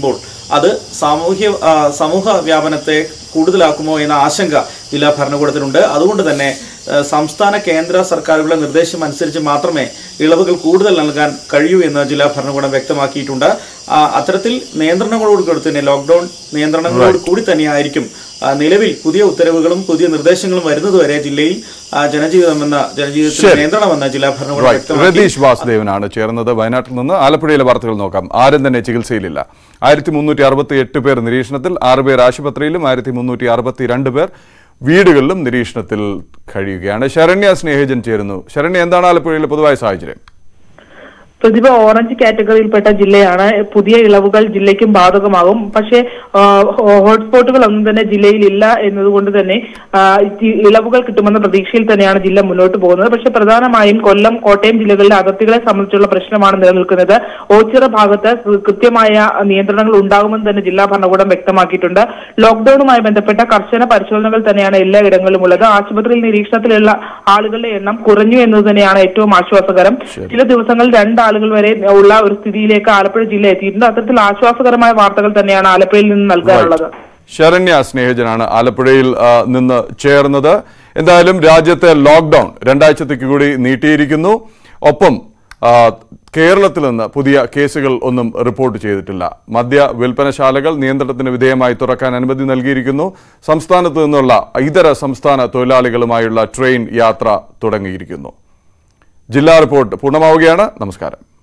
അത് സാമൂഹ്യ ആ, സമൂഹ വ്യാപനത്തെ കൂടുതലാക്കുമോ എന്ന ആശങ്ക ജില്ലാ ഭരണകൂടത്തിനുണ്ട് അതുകൊണ്ട് തന്നെ ആ, സംസ്ഥാന കേന്ദ്ര സർക്കാരുകളുടെ നിർദ്ദേശം അനുസരിച്ച് മാത്രമേ ഇളവുകൾ കൂടുതൽ നൽകാൻ കഴിയൂ എന്ന് ജില്ലാ ഭരണകൂടം വ്യക്തമാക്കിയിട്ടുണ്ട് ആ, അത്തരത്തിൽ നിയന്ത്രണങ്ങളോട് കൂടി തന്നെ ലോക്ക്ഡൌൺ നിയന്ത്രണങ്ങളോട് കൂടി തന്നെയായിരിക്കും ആ, നിലവിൽ പുതിയ ഉത്തരവുകളും പുതിയ നിർദ്ദേശങ്ങളും വരുന്നതുവരെ ജില്ലയിൽ ആ, ജനജീവിതമെന്ന ജനജീവിതത്തിൽ ശരി. നിയന്ത്രണമെന്ന് ജില്ലാ ഭരണകൂടം റൈറ്റ് വ്യക്തമാക്കി രതീഷ് വാസുദേവനാണ് ചേർന്നത് വയനാട്ടിൽ നിന്ന് ആലപ്പുഴയിലെ വാർത്തകൾ നോക്കാം ആരും തന്നെ ചികിത്സയിലില്ല ആയിരത്തി മുന്നൂറ്റി അറുപത്തി എട്ട് പേർ നിരീക്ഷണത്തിൽ ആറ് പേർ ആശുപത്രിയിലും ആയിരത്തി മുന്നൂറ്റി അറുപത്തി രണ്ട് പേർ വീടുകളിലും നിരീക്ഷണത്തിൽ കഴിയുകയാണ് ശരണ്യ സ്നേഹജൻ ചേരുന്നു ശരണ്യ എന്താണ് ആലപ്പുഴയിലെ പൊതുവായ സാഹചര്യം പ്രതിഭ ഓറഞ്ച് കാറ്റഗറിയിൽപ്പെട്ട ജില്ലയാണ് പുതിയ ഇളവുകൾ ജില്ലയ്ക്കും ബാധകമാകും പക്ഷേ ആ, ഹോ- ഹോട്ട്സ്പോട്ടുകൾ ഒന്നും തന്നെ ജില്ലയിൽ ഇല്ല എന്നതുകൊണ്ട് തന്നെ ആ, ഈ ഇളവുകൾ കിട്ടുമെന്ന പ്രതീക്ഷയിൽ തന്നെയാണ് ജില്ല മുന്നോട്ട് പോകുന്നത് പക്ഷേ പ്രധാനമായും കൊല്ലം കോട്ടയം ജില്ലകളിലെ അതിർത്തികളെ സംബന്ധിച്ചുള്ള പ്രശ്നമാണ് നിലനിൽക്കുന്നത് ഓച്ചിറ ഭാഗത്ത് കൃത്യമായ നിയന്ത്രണങ്ങൾ ഉണ്ടാകുമെന്ന് തന്നെ ജില്ലാ ഭരണകൂടം വ്യക്തമാക്കിയിട്ടുണ്ട് ലോക്ഡൌണുമായി ബന്ധപ്പെട്ട കർശന പരിശോധനകൾ തന്നെയാണ് എല്ലായിടങ്ങളിലും ഉള്ളത് ആശുപത്രിയിൽ നിരീക്ഷണത്തിലുള്ള ആളുകളുടെ എണ്ണം കുറഞ്ഞു എന്നത് തന്നെയാണ് ഏറ്റവും ആശ്വാസകരം ചില ദിവസങ്ങളിൽ രണ്ടാളുകൾ വരെ ഉള്ള ഒരു സ്ഥിതിയിലേക്ക് ആലപ്പുഴ ജില്ല എത്തിയിട്ടുണ്ട് അത്തരത്തിൽ ആശ്വാസകരമായ വാർത്തകൾ തന്നെയാണ് ആലപ്പുഴയിൽ നിന്ന് നൽകാനുള്ളത് ശരണ്യ സ്നേഹജനാണ് ആലപ്പുഴയിൽ ആ, നിന്ന് ചേർന്നത് എന്തായാലും രാജ്യത്തെ ലോക്ക്ഡൌൺ രണ്ടാഴ്ചത്തേക്ക് കൂടി നീട്ടിയിരിക്കുന്നു ഒപ്പം ആ, കേരളത്തിൽ നിന്ന് പുതിയ കേസുകൾ ഒന്നും റിപ്പോർട്ട് ചെയ്തിട്ടില്ല മദ്യ വിൽപ്പനശാലകൾ നിയന്ത്രണത്തിന് വിധേയമായി തുറക്കാൻ അനുമതി നൽകിയിരിക്കുന്നു സംസ്ഥാനത്ത് നിന്നുള്ള ഇതര സംസ്ഥാന തൊഴിലാളികളുമായുള്ള ട്രെയിൻ യാത്ര തുടങ്ങിയിരിക്കുന്നു ജില്ലാ റിപ്പോർട്ട് പൂർണ്ണമാവുകയാണ് നമസ്കാരം